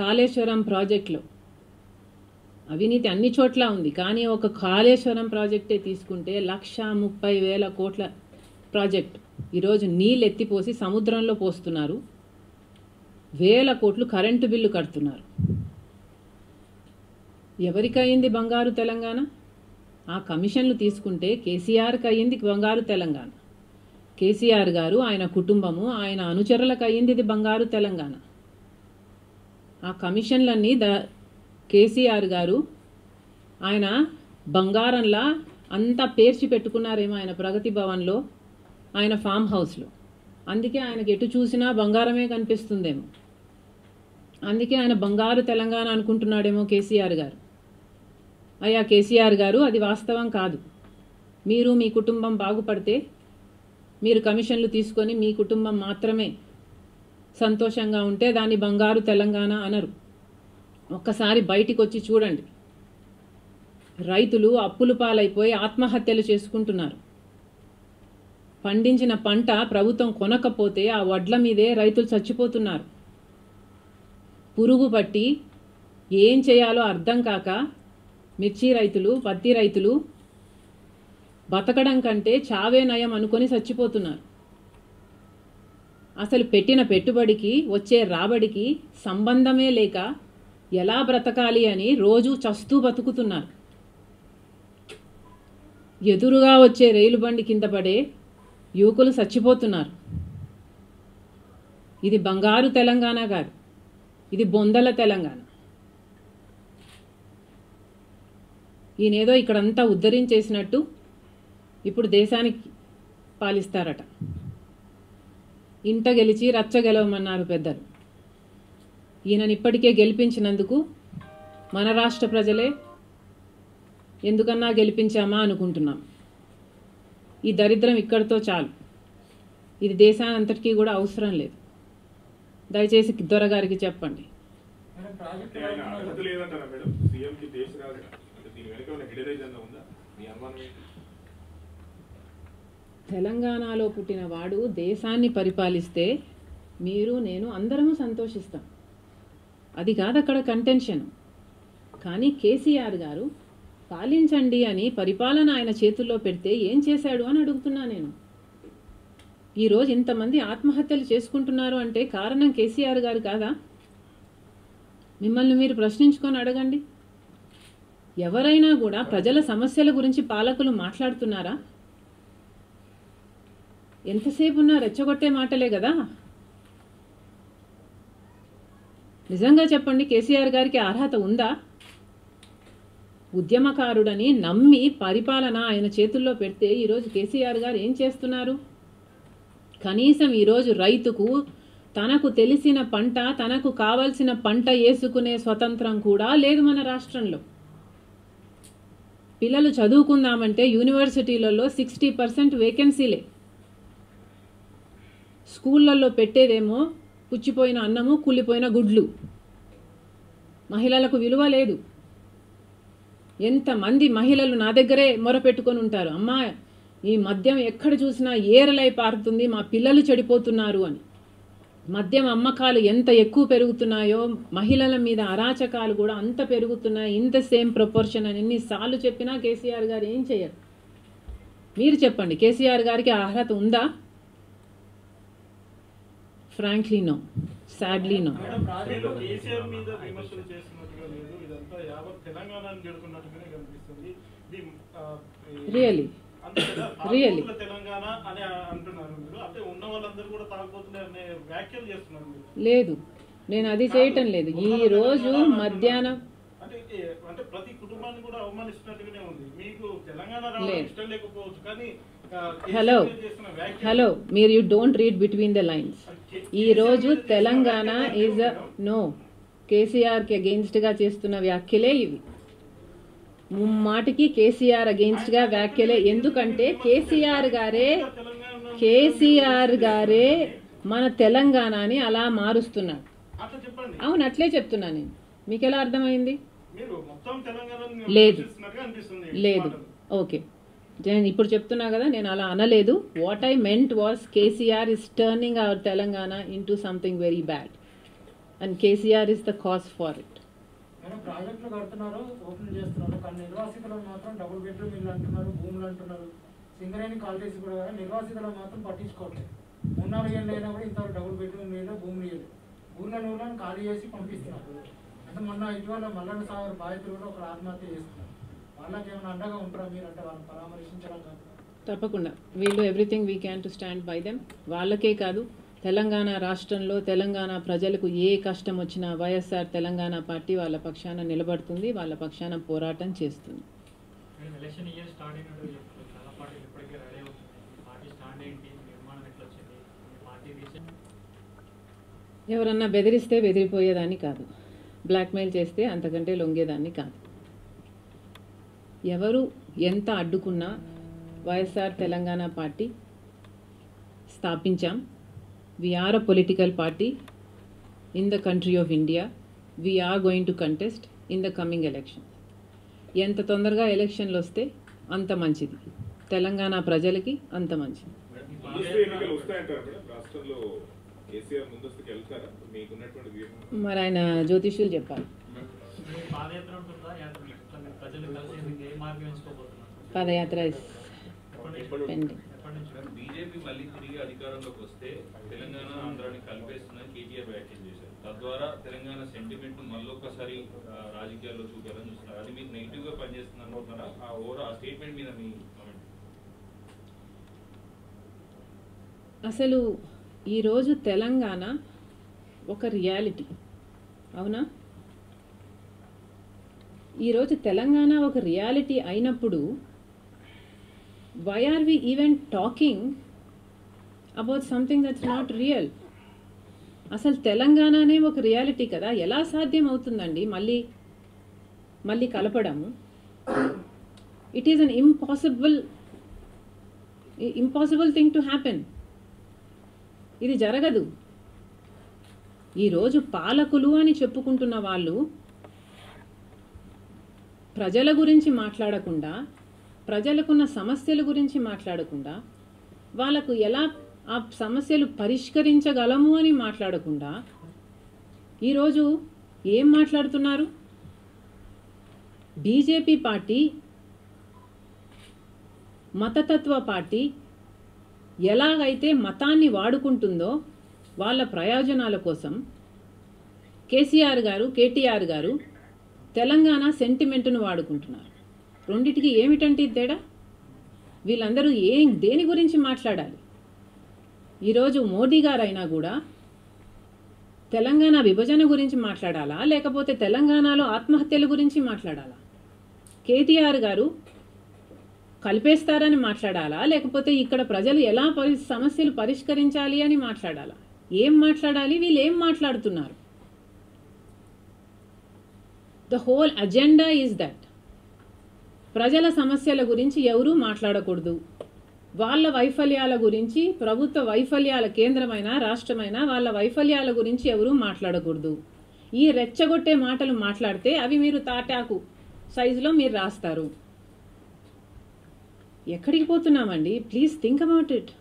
కాళేశ్వరం ప్రాజెక్టులో అవినీతి అన్ని చోట్ల ఉంది కానీ ఒక కాళేశ్వరం ప్రాజెక్టే తీసుకుంటే లక్ష ముప్పై వేల కోట్ల ప్రాజెక్ట్ ఈరోజు నీళ్ళు ఎత్తిపోసి సముద్రంలో పోస్తున్నారు వేల కోట్లు కరెంటు బిల్లు కడుతున్నారు ఎవరికి అయింది బంగారు తెలంగాణ ఆ కమిషన్లు తీసుకుంటే కేసీఆర్కి అయ్యింది బంగారు తెలంగాణ కేసీఆర్ గారు ఆయన కుటుంబము ఆయన అనుచరులకు అయ్యింది ఇది బంగారు తెలంగాణ ఆ కమిషన్లన్నీ ద కేసీఆర్ గారు ఆయన బంగారంలా అంతా పేర్చి పెట్టుకున్నారేమో ఆయన ప్రగతి భవన్లో ఆయన ఫామ్ హౌస్లో అందుకే ఆయనకి ఎటు చూసినా బంగారమే కనిపిస్తుందేమో అందుకే ఆయన బంగారు తెలంగాణ అనుకుంటున్నాడేమో కేసీఆర్ గారు అయ్యా కేసీఆర్ గారు అది వాస్తవం కాదు మీరు మీ కుటుంబం బాగుపడితే మీరు కమిషన్లు తీసుకొని మీ కుటుంబం మాత్రమే సంతోషంగా ఉంటే దాన్ని బంగారు తెలంగాణ అనరు ఒక్కసారి బయటికి వచ్చి చూడండి రైతులు అప్పులు పాలైపోయి ఆత్మహత్యలు చేసుకుంటున్నారు పండించిన పంట ప్రభుత్వం కొనకపోతే ఆ వడ్ల మీదే రైతులు చచ్చిపోతున్నారు పురుగు పట్టి ఏం చేయాలో అర్థం కాక మిర్చి రైతులు పత్తి రైతులు బతకడం కంటే చావే నయం అనుకొని చచ్చిపోతున్నారు అసలు పెట్టిన పెట్టుబడికి వచ్చే రాబడికి సంబంధమే లేక ఎలా బ్రతకాలి అని రోజు చస్తూ బతుకుతున్నారు ఎదురుగా వచ్చే రైలు బండి కింద పడే యువకులు చచ్చిపోతున్నారు ఇది బంగారు తెలంగాణ కాదు ఇది బొందల తెలంగాణ ఈయనేదో ఇక్కడంతా ఉద్ధరించేసినట్టు ఇప్పుడు దేశానికి పాలిస్తారట ఇంట గెలిచి రచ్చ గెలవమన్నారు పెద్దలు ఈయనని ఇప్పటికే గెలిపించినందుకు మన రాష్ట్ర ప్రజలే ఎందుకన్నా గెలిపించామా అనుకుంటున్నాం ఈ దరిద్రం ఇక్కడితో చాలు ఇది దేశానంతటికీ కూడా అవసరం లేదు దయచేసి దొరగారికి చెప్పండి మేడం ప్రాజెక్ట్ అంటే ఆయన అర్హత లేదంటారా మేడం సీఎం కి దేశ రాజు అంటే దీని వెనక ఉన్న హిడెన్ ఏజెండా ఉందా మీ అనుమానం ఏంటి తెలంగాణలో పుట్టిన వాడు దేశాన్ని పరిపాలిస్తే మీరు నేను అందరము సంతోషిస్తాం అది కాదు అక్కడ కంటెన్షన్ కానీ కేసీఆర్ గారు పాలించండి అని పరిపాలన ఆయన చేతుల్లో పెడితే ఏం చేశాడు అని అడుగుతున్నా నేను ఈరోజు ఇంతమంది ఆత్మహత్యలు చేసుకుంటున్నారు అంటే కారణం కేసీఆర్ గారు కాదా మిమ్మల్ని మీరు ప్రశ్నించుకొని అడగండి ఎవరైనా కూడా ప్రజల సమస్యల గురించి పాలకులు మాట్లాడుతున్నారా ఎంతసేపు ఉన్నా రెచ్చగొట్టే మాటలే కదా నిజంగా చెప్పండి కేసీఆర్ గారికి అర్హత ఉందా ఉద్యమకారుడని నమ్మి పరిపాలన ఆయన చేతుల్లో పెడితే ఈరోజు కేసీఆర్ గారు ఏం చేస్తున్నారు కనీసం ఈరోజు రైతుకు తనకు తెలిసిన పంట తనకు కావలసిన పంట వేసుకునే స్వతంత్రం కూడా లేదు మన రాష్ట్రంలో పిల్లలు చదువుకుందామంటే యూనివర్సిటీలలో సిక్స్టీ పర్సెంట్ వేకెన్సీలే స్కూళ్ళల్లో పెట్టేదేమో పుచ్చిపోయిన అన్నము కుళ్ళిపోయిన గుడ్లు మహిళలకు విలువ లేదు ఎంతమంది మహిళలు నా దగ్గరే మొరపెట్టుకొని ఉంటారు అమ్మా ఈ మద్యం ఎక్కడ చూసినా ఏరలై పారుతుంది మా పిల్లలు చెడిపోతున్నారు అని మద్యం అమ్మకాలు ఎంత ఎక్కువ పెరుగుతున్నాయో మహిళల మీద అరాచకాలు కూడా అంత పెరుగుతున్నాయి ఇంత సేమ్ ప్రపోర్షన్ అని ఎన్నిసార్లు చెప్పినా కేసీఆర్ గారు ఏం చేయరు మీరు చెప్పండి కేసీఆర్ గారికి ఆ అర్హత ఉందా frankly no sadly no madam project KCR మీద విమర్శలు చేస్తున్నట్టుగా లేదు ఇదంతా యావత్ తెలంగాణని గెలుకున్నట్టుగానే కనిపిస్తుంది ఇది ఆ, ఈ- రియలీ అంతే కదా Really? తాగుబోతుల తెలంగాణ అని అంటున్నారు మీరు అంటే ఉన్న వాళ్ళందరూ కూడా తాగుబోతులే అనే వ్యాఖ్యలు చేస్తున్నారు మీరు లేదు నేను అది చేయటం లేదు ఈ రోజు మధ్యాహ్నం అంటే ఏ- అంటే ప్రతి కుటుంబాన్ని కూడా అవమానిస్తున్నట్టుగానే ఉంది మీకు తెలంగాణ రావడం లేదు. ఇష్టం లేకపోవచ్చు కానీ ఆ, హలో కేసీఆర్ చేస్తున్న వ్యాఖ్యలు- హలో మీరు you don't read between the lines ఈ రోజు తెలంగాణ ఈజ్ నో కేసీఆర్కి అగెయిన్స్ట్గా చేస్తున్న వ్యాఖ్యలే ఇవి ముమ్మాటికి కేసీఆర్ అగెయిన్స్ట్గా వ్యాఖ్యలే ఎందుకంటే కేసీఆర్ గారే తెలంగాణ కేసీఆర్ గారే మన తెలంగాణని అలా మారుస్తున్నారు అట్లా చెప్పండి అవును అట్లే చెప్తున్నా నేను మీకు ఎలా అర్థమైంది మీరు మొత్తం తెలంగాణ లేదు. అనిపిస్తుంది లేదు మాటలు. ఓకే నేను ఇప్పుడు చెప్తున్నా కదా నేను అలా అనలేదు what I meant was KCR is turning our Telangana into something very bad and KCR is the cause for it madam ప్రాజెక్టులు కడుతున్నారు ఓపెన్ చేస్తున్నారు కానీ నిర్వాసితులు మాత్రం డబుల్ బెడ్రూమ్ ఇల్లు అంటున్నారు భూములు అంటున్నారు సింగరేణి కాలేజీ కూడా కానీ నిర్వాసితులు మాత్రం పట్టించుకోవట్లేదు మూడు నాలుగు ఏళ్ళు అయినా కూడా ఇంతవరకు డబుల్ బెడ్రూమ్ లేదు భూములు లేదు ఊళ్ళ ఊళ్ళని ఖాళీ చేసి పంపిస్తున్నారు అంటే మొన్న ఇటీవల మల్లన్న సాగర్ బాధితులు కూడా ఒక ఆత్మహత్య చేస్తున్నారు వాళ్ళకి ఏమైనా అండగా ఉంటారా మీరు అంటే వాళ్ళని పరామర్శించడం కాదు తప్పకుండా వీళ్ళు everything we can to stand by them వాళ్ళకే కాదు తెలంగాణ రాష్ట్రంలో తెలంగాణ ప్రజలకు ఏ కష్టం వచ్చినా వైఎస్ఆర్ తెలంగాణ పార్టీ వాళ్ళ పక్షాన నిలబడుతుంది వాళ్ళ పక్షాన పోరాటం చేస్తుంది మేము ఎలక్షన్ ఇయర్ స్టార్ట్ అయినట్టు చెప్తారు చాలా పార్టీలు ఇప్పటికే రెడీ అవుతుంది పార్టీ స్టాండ్ ఏంటి నిర్మాణం ఎట్లా వచ్చింది మీ పార్టీ రీసెంట్ ఎవరన్నా బెదిరిస్తే బెదిరిపోయేదాన్ని కాదు బ్లాక్మెయిల్ చేస్తే అంతకంటే లొంగేదాన్ని కాదు ఎవరు ఎంత అడ్డుకున్నా వైఎస్ఆర్ తెలంగాణ పార్టీ స్థాపించాం we are a political party in the country of India we are going to contest in the coming election ఎంత తొందరగా ఎలక్షన్లు వస్తే అంత మంచిది తెలంగాణ ప్రజలకి అంత మంచిది ముందస్తు ఎన్నికలు వస్తాయంటారు మేడం రాష్ట్రంలో కేసీఆర్ ముందస్తుకు వెళ్తారా మీకున్నటువంటి వ్యూహం మరి ఆయన జ్యోతిష్యులు చెప్పాలి మీ పాదయాత్ర ఉంటుందా యాత్ర ఇట్లా మీరు ప్రజలు కలిసి ఏ మార్గం ఎంచుకోబోతున్నారు పాదయాత్ర ఎప్పటి నుంచి పెండింగ్ ఎప్పటి నుంచి బీజేపీ మళ్ళీ తిరిగి అధికారంలోకి వస్తే తెలంగాణ ఆంధ్రాని కలిపేస్తుందని కేటీఆర్ వ్యాఖ్యలు చేశారు తద్వారా తెలంగాణ సెంటిమెంట్ మళ్ళొక్కసారి ఆ, రాజకీయాల్లో చూపాలని చూస్తున్నారు అది మీకు నెగిటివ్ గా పనిచేస్తుంది అనుకుంటున్నారా ఆ ఓవర్ ఆ స్టేట్మెంట్ మీద మీ కామెంట్ అసలు ఈరోజు తెలంగాణ ఒక రియాలిటీ అవునా ఈరోజు తెలంగాణ ఒక రియాలిటీ అయినప్పుడు why are we even talking about something that's not real అసలు తెలంగాణనే ఒక రియాలిటీ కదా ఎలా సాధ్యం అవుతుందండి మళ్ళీ మళ్ళీ కలపడము it is an impossible impossible thing to happen ఇది జరగదు ఈరోజు పాలకులు అని చెప్పుకుంటున్న వాళ్ళు ప్రజల గురించి మాట్లాడకుండా ప్రజలకున్న సమస్యల గురించి మాట్లాడకుండా వాళ్ళకు ఎలా ఆ సమస్యలు పరిష్కరించగలము అని మాట్లాడకుండా ఈరోజు ఏం మాట్లాడుతున్నారు బీజేపీ పార్టీ మతతత్వ పార్టీ ఎలాగైతే మతాన్ని వాడుకుంటుందో వాళ్ళ ప్రయోజనాల కోసం కేసీఆర్ గారు కేటీఆర్ గారు తెలంగాణ సెంటిమెంట్ను వాడుకుంటున్నారు రెండిటికి ఏమిటంటే ఈ తేడా వీళ్ళందరూ ఏం దేని గురించి మాట్లాడాలి ఈరోజు మోదీ గారు అయినా కూడా తెలంగాణ విభజన గురించి మాట్లాడాలా లేకపోతే తెలంగాణలో ఆత్మహత్యల గురించి మాట్లాడాలా కేటీఆర్ గారు కలిపేస్తారని మాట్లాడాలా లేకపోతే ఇక్కడ ప్రజలు ఎలా పరి సమస్యలు పరిష్కరించాలి అని మాట్లాడాలా ఏం మాట్లాడాలి వీళ్ళు ఏం మాట్లాడుతున్నారు the whole agenda is that ప్రజల సమస్యల గురించి ఎవరూ మాట్లాడకూడదు వాళ్ళ వైఫల్యాల గురించి ప్రభుత్వ వైఫల్యాల కేంద్రమైన రాష్ట్రమైన వాళ్ళ వైఫల్యాల గురించి ఎవరూ మాట్లాడకూడదు ఈ రెచ్చగొట్టే మాటలు మాట్లాడితే అవి మీరు తాటాకు సైజులో మీరు రాస్తారు ఎక్కడికి పోతున్నామండి ప్లీజ్ థింక్ అబౌట్ ఇట్